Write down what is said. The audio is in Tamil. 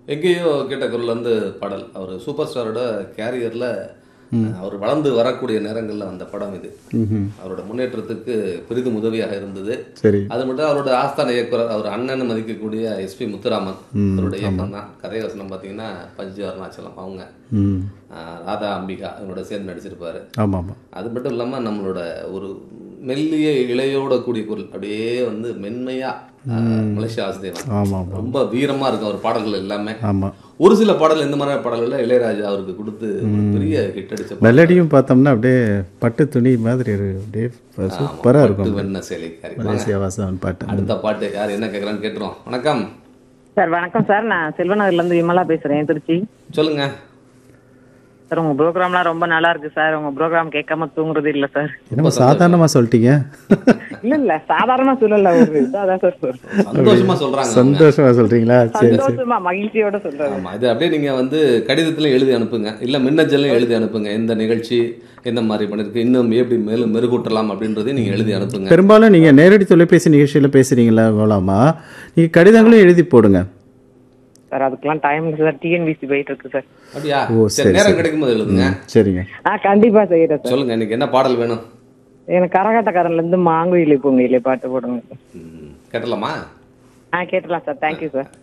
எங்கேயோ கேட்ட குரல் வந்து பாடல் அவர் சூப்பர் ஸ்டாரோட கேரியரில் அவர் வளர்ந்து வரக்கூடிய நேரங்களில் அந்த படம் இது ம்ஹும். அவரோட முன்னேற்றத்துக்கு பெரிதும் உதவியாக இருந்தது சரி அது மட்டும் அவரோட ஆஸ்தான இயக்குனர் அவர் அண்ணன் மதிக்கக்கூடிய எஸ்பி முத்துராமன் அவருடைய இயக்கம் தான் கதை வசனம் பார்த்தீங்கன்னா பஞ்சு அருணாச்சலம் அவங்க ம் ஆஹ் ராதா அம்பிகா இவங்களோட சேர்ந்து நடிச்சிருப்பாரு ஆமாம் ஆமாம் அது மட்டும் இல்லாமல் நம்மளோட ஒரு மெல்லிய இழையோட கூடிய குரல் அப்படியே வந்து மென்மையா ஆஹ் மலேசியா வாசுதேவன் ஆமாம் ஆமாம் ரொம்ப வீரமா இருக்கும் அவர் பாடல்கள் எல்லாமே ஆமாம் ஒரு சில பாடல் இந்த மாதிரி பாடல்கள் இளையராஜா அவருக்கு கொடுத்து ஒரு பெரிய ஹிட் அடிச்ச பாடல். மெலடியும் பார்த்தோம்னா அப்படியே பட்டு துணி மாதிரி இருக்கு அப்படியே சூப்பராக இருக்கும் பட்டு வெண்ண சேலைக்காரி வாங்க. மலேசியா வாசவன் பாட்டு அடுத்த பாட்டு யார் என்ன கேட்குறான்னு கேட்டுரும் வணக்கம் சார் வணக்கம் சார் நான் செல்வநகர்ல இருந்து விமலா பேசுறேன் திருச்சி சொல்லுங்க சார் உங்க ப்ரோக்ராம்லாம் ரொம்ப நல்லா இருக்கு சார் உங்க ப்ரோக்ராம் கேட்காம தூங்குறது இல்ல சார் என்னமோ சாதாரணமாக சொல்லிட்டீங்க இல்ல இல்ல சாதாரண சொல்லல ஒரு இதாதான் சார் சொல்றேன் சந்தோஷமா சொல்றாங்க அவங்க. சந்தோஷமா சொல்றீங்களா சரி சந்தோஷமா மகிழ்ச்சியோட சொல்றேன் ஆமா இது அப்படியே நீங்க வந்து கடிதத்துல எழுதி அனுப்புங்க இல்ல மின்னஞ்சலையும் எழுதி அனுப்புங்க இந்த நிகழ்ச்சி எந்த மாதிரி பண்ணிருக்கு இன்னும் எப்படி மேலும் மெருகூட்டலாம் அப்படின்றதையும் நீங்க எழுதி அனுப்புங்க பெரும்பாலும் நீங்கள் நேரடி தொலைபேசி நிகழ்ச்சியில் பேசுகிறீங்களா மூலமா நீங்கள் கடிதங்களும் எழுதி போடுங்க சார் அதுக்கெல்லாம் டைம் சார் டிஎன்பிசி போயிட்டு இருக்கு சார் அப்படியா ஓ, சரி சரி, நேரம் சரி. கிடைக்கும் போது எழுதுங்க சரிங்க ஆ கண்டிப்பா செய்யறேன் சார் சொல்லுங்க இன்னைக்கு என்ன பாடல் வேணும் எனக்கு கரகாட்டக்காரன்ல இருந்து மாங்குயிலே பூங்குயிலே பாட்டு போடுங்க சார் ம், கேட்டலாமா ஆ கேட்டலாம் சார் தேங்க்யூ சார்